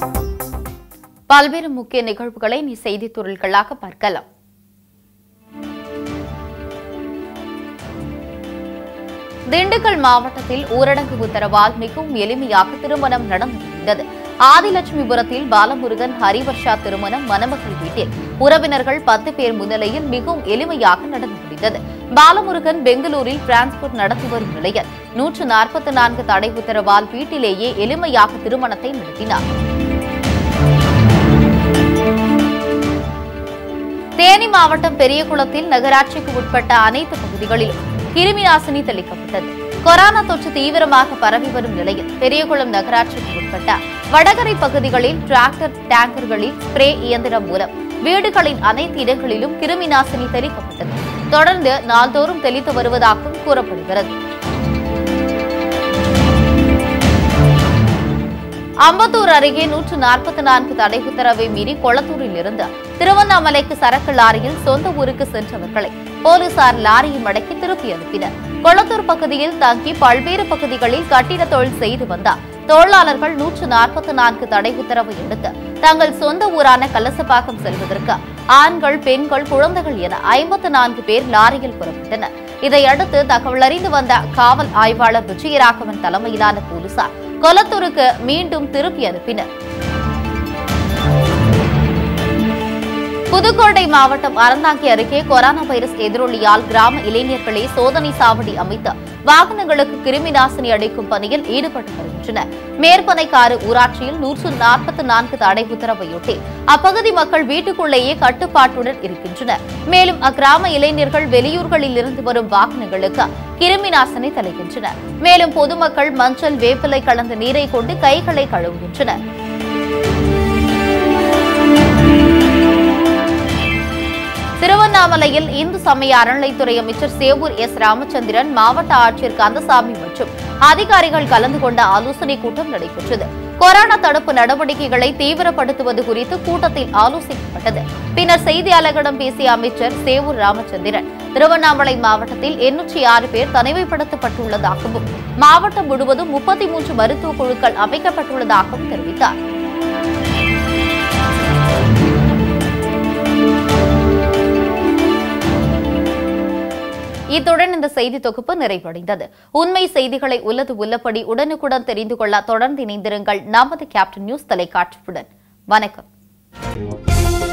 பல்வேறு முக்கிய நிகழ்வுகளை நீ செய்தித் துறைகளாக பார்க்கலாம் திண்டுக்கல் மாவட்டத்தில் ஊரடங்கு உத்தரவால் மிகவும் எளிமையாக திருமணம் நடந்து முடிந்தது ஆதிலட்சுமிபுரத்தில் பாலமுருகன் ஹரிவர்ஷா திருமணம் மணமக்கள் வீட்டில் உறவினர்கள் பத்து பேர் முன்னிலையில் மிகவும் எளிமையாக நடந்து முடிந்தது பாலமுருகன் பெங்களூரில் டிரான்ஸ்போர்ட் நடத்தி வரும் நிலையில் நூற்று நாற்பத்தி நான்கு தடை உத்தரவால் வீட்டிலேயே எளிமையாக திருமணத்தை நடத்தினார் தேனி மாவட்டம் பெரியகுளத்தில் நகராட்சிக்கு உட்பட்ட அனைத்து பகுதிகளிலும் கிருமி நாசினி தெளிக்கப்பட்டது கொரோனா தொற்று தீவிரமாக பரவி வரும் நிலையில் பெரியகுளம் நகராட்சிக்கு உட்பட்ட வடகரை பகுதிகளில் டிராக்டர் டேங்கர்களில் ஸ்ப்ரே இயந்திரம் மூலம் வீடுகளின் அனைத்து இடங்களிலும் கிருமி நாசினி தெளிக்கப்பட்டது தொடர்ந்து நாள்தோறும் தெளித்து வருவதாகவும் கூறப்படுகிறது அம்பத்தூர் அருகே நூற்று நாற்பத்தி நான்கு தடை உத்தரவை மீறி கொளத்தூரில் இருந்து திருவண்ணாமலைக்கு சரக்கு லாரியில் சொந்த ஊருக்கு சென்றவர்களை போலீசார் லாரியை மடக்கி திருப்பி அனுப்பினர் கொளத்தூர் பகுதியில் தங்கி பல்வேறு பகுதிகளில் கட்டிட தொழில் செய்து வந்த தொழிலாளர்கள் நூற்று நாற்பத்தி நான்கு தடை உத்தரவை எடுத்து தங்கள் சொந்த ஊரான கலசப்பாக்கம் செல்வதற்கு ஆண்கள் பெண்கள் குழந்தைகள் என ஐம்பத்து நான்கு பேர் லாரியில் புறப்பட்டனர் இதையடுத்து தகவல் அறிந்து வந்த காவல் ஆய்வாளர் விஜயராகவன் தலைமையிலான போலீசார் கொலத்தூருக்கு மீண்டும் திருப்பி அனுப்பினர் புதுக்கோட்டை மாவட்டம் அறந்தாங்கி அருகே கொரோனா வைரஸ் எதிரொலியால் கிராம இளைஞர்களே சோதனை சாவடி அமைத்து வாகனங்களுக்கு கிருமி நாசினி அளிக்கும் பணியில் ஈடுபட்டு வருகின்றனர் மேற்பனைக்காறு ஊராட்சியில் நூற்று நாற்பத்தி நான்கு தடை உத்தரவையொட்டி அப்பகுதி மக்கள் வீட்டுக்குள்ளேயே கட்டுப்பாட்டுடன் இருக்கின்றனர் மேலும் அக்கிராம இளைஞர்கள் வெளியூர்களில் இருந்து வரும் வாகனங்களுக்கு கிருமி நாசினி தெளிக்கின்றனர் மேலும் பொதுமக்கள் மஞ்சள் வேப்பிலை கலந்த நீரை கொண்டு கைகளை கழுவுகின்றனர் திருவண்ணாமலையில் இந்து சமய அறநிலைத்துறை அமைச்சர் சேவூர் எஸ் ராமச்சந்திரன் மாவட்ட ஆட்சியர் கந்தசாமி மற்றும் அதிகாரிகள் கலந்து கொண்ட ஆலோசனைக் கூட்டம் நடைபெற்றது கொரோனா தடுப்பு நடவடிக்கைகளை தீவிரப்படுத்துவது குறித்து கூட்டத்தில் ஆலோசிக்கப்பட்டது பின்னர் செய்தியாளர்களிடம் பேசிய அமைச்சர் சேவூர் ராமச்சந்திரன் திருவண்ணாமலை மாவட்டத்தில் எண்ணூற்றி ஆறு பேர் தனிமைப்படுத்தப்பட்டுள்ளதாகவும் மாவட்டம் முழுவதும் முப்பத்தி மூன்று மருத்துவ குழுக்கள் அமைக்கப்பட்டுள்ளதாகவும் தெரிவித்தார் இத்துடன் இந்த செய்தி தொகுப்பு நிறைவடைந்தது உண்மை செய்திகளை உள்ளது உள்ளபடி உடனுக்குடன் தெரிந்து கொள்ள தொடர்ந்து இணைந்திருங்கள் நமது கேப்டன் நியூஸ் தொலைக்காட்சியுடன் வணக்கம்